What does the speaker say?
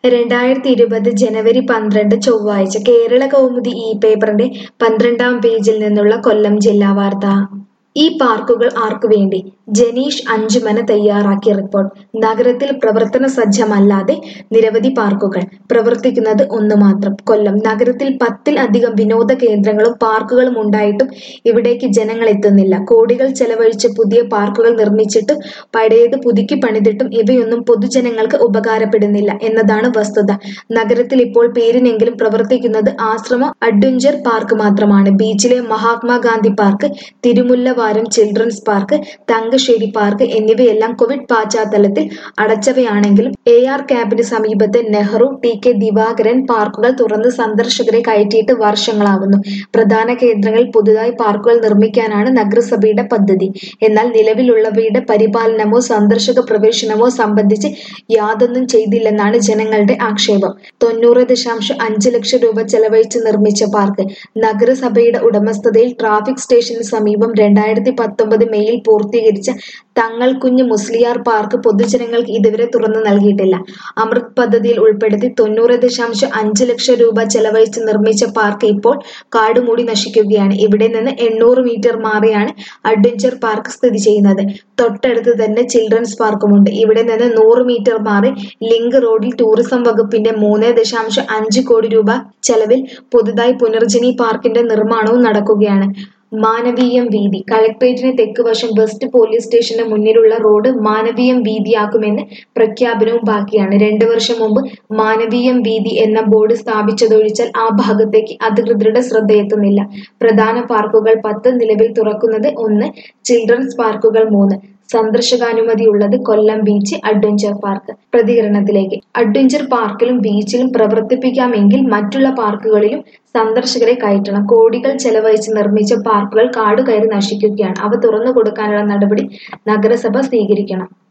രണ്ടായിരത്തി ഇരുപത് ജനുവരി പന്ത്രണ്ട് ചൊവ്വാഴ്ച കേരള കൗമുദി ഈ പേപ്പറിന്റെ പന്ത്രണ്ടാം പേജിൽ നിന്നുള്ള കൊല്ലം ജില്ലാ വാർത്ത ഈ പാർക്കുകൾ ആർക്കുവേണ്ടി ജനീഷ് അഞ്ചുമന തയ്യാറാക്കിയ റിപ്പോർട്ട് നഗരത്തിൽ പ്രവർത്തന സജ്ജമല്ലാതെ നിരവധി പാർക്കുകൾ പ്രവർത്തിക്കുന്നത് ഒന്ന് മാത്രം കൊല്ലം നഗരത്തിൽ പത്തിൽ അധികം വിനോദ കേന്ദ്രങ്ങളും പാർക്കുകളും ഉണ്ടായിട്ടും ഇവിടേക്ക് ജനങ്ങൾ എത്തുന്നില്ല കോടികൾ ചെലവഴിച്ച് പുതിയ പാർക്കുകൾ നിർമ്മിച്ചിട്ടും പഴയത് പുതുക്കി പണിതിട്ടും ഇവയൊന്നും പൊതുജനങ്ങൾക്ക് ഉപകാരപ്പെടുന്നില്ല എന്നതാണ് വസ്തുത നഗരത്തിൽ ഇപ്പോൾ പേരിനെങ്കിലും പ്രവർത്തിക്കുന്നത് ആശ്രമ അഡ്വഞ്ചർ പാർക്ക് മാത്രമാണ് ബീച്ചിലെ Mahatma Gandhi park Thirumullavaram children's park Thangassery park എന്നിവയെല്ലാം കോവിഡ് പശ്ചാത്തലത്തിൽ അടച്ചവയാണെങ്കിലും എ ആർ ക്യാമ്പിന് സമീപത്തെ നെഹ്റു ടി കെ ദിവാകരൻ പാർക്കുകൾ തുറന്ന് സന്ദർശകരെ കയറ്റിയിട്ട് വർഷങ്ങളാകുന്നു പ്രധാന കേന്ദ്രങ്ങളിൽ പുതുതായി പാർക്കുകൾ നിർമ്മിക്കാനാണ് നഗരസഭയുടെ പദ്ധതി എന്നാൽ നിലവിലുള്ളവയുടെ പരിപാലനമോ സന്ദർശക പ്രവേശനമോ സംബന്ധിച്ച് യാതൊന്നും ചെയ്തില്ലെന്നാണ് ജനങ്ങളുടെ ആക്ഷേപം തൊണ്ണൂറ് ദശാംശം അഞ്ച് ലക്ഷം രൂപ ചെലവഴിച്ച് നിർമ്മിച്ച പാർക്ക് നഗരസഭയുടെ ഉടമസ്ഥതയിൽ ട്രാഫിക് സ്റ്റേഷന് സമീപം രണ്ടായിരത്തി പത്തൊമ്പത് മെയ്യിൽ പൂർത്തീകരിച്ച തങ്ങൾ കുഞ്ഞ് മുസ്ലിയാർ പാർക്ക് പൊതുജനങ്ങൾക്ക് ഇതുവരെ തുറന്നു നൽകിയിട്ടില്ല അമൃത് പദ്ധതിയിൽ ഉൾപ്പെടുത്തി തൊണ്ണൂറ് ദശാംശം അഞ്ച് ലക്ഷം രൂപ ചെലവഴിച്ച് നിർമ്മിച്ച പാർക്ക് ഇപ്പോൾ കാടുമൂടി നശിക്കുകയാണ് ഇവിടെ നിന്ന് എണ്ണൂറ് മീറ്റർ മാറിയാണ് അഡ്വഞ്ചർ പാർക്ക് സ്ഥിതി ചെയ്യുന്നത് തൊട്ടടുത്ത് തന്നെ ചിൽഡ്രൻസ് പാർക്കുമുണ്ട് ഇവിടെ നിന്ന് നൂറ് മീറ്റർ മാറി ലിങ്ക് റോഡിൽ ടൂറിസം വകുപ്പിന്റെ മൂന്ന് ദശാംശം അഞ്ച് കോടി രൂപ ചെലവിൽ പുതുതായി പുനർജനി പാർക്കിന്റെ നിർമ്മാണവും നടക്കുകയാണ് മാനവീയം വീതി കളക്ട്രേറ്റിന് തെക്ക് വശം വെസ്റ്റ് പോലീസ് സ്റ്റേഷന് മുന്നിലുള്ള റോഡ് മാനവീയം വീതിയാക്കുമെന്ന് പ്രഖ്യാപനവും ബാക്കിയാണ് രണ്ടു വർഷം മുമ്പ് മാനവീയം വീതി എന്ന ബോർഡ് സ്ഥാപിച്ചതൊഴിച്ചാൽ ആ ഭാഗത്തേക്ക് അധികൃതരുടെ ശ്രദ്ധയെത്തുന്നില്ല പ്രധാന പാർക്കുകൾ പത്ത് നിലവിൽ തുറക്കുന്നത് ഒന്ന് ചിൽഡ്രൻസ് പാർക്കുകൾ മൂന്ന് സന്ദർശകാനുമതിയുള്ളത് കൊല്ലം ബീച്ച് അഡ്വഞ്ചർ പാർക്ക് പ്രതികരണത്തിലേക്ക് അഡ്വഞ്ചർ പാർക്കിലും ബീച്ചിലും പ്രവർത്തിപ്പിക്കാമെങ്കിൽ മറ്റുള്ള പാർക്കുകളിലും സന്ദർശകരെ കയറ്റണം കോടികൾ ചെലവഴിച്ച് നിർമ്മിച്ച പാർക്കുകൾ കാടുകയറി നശിക്കുകയാണ് അവ തുറന്നു കൊടുക്കാനുള്ള നടപടി നഗരസഭ സ്വീകരിക്കണം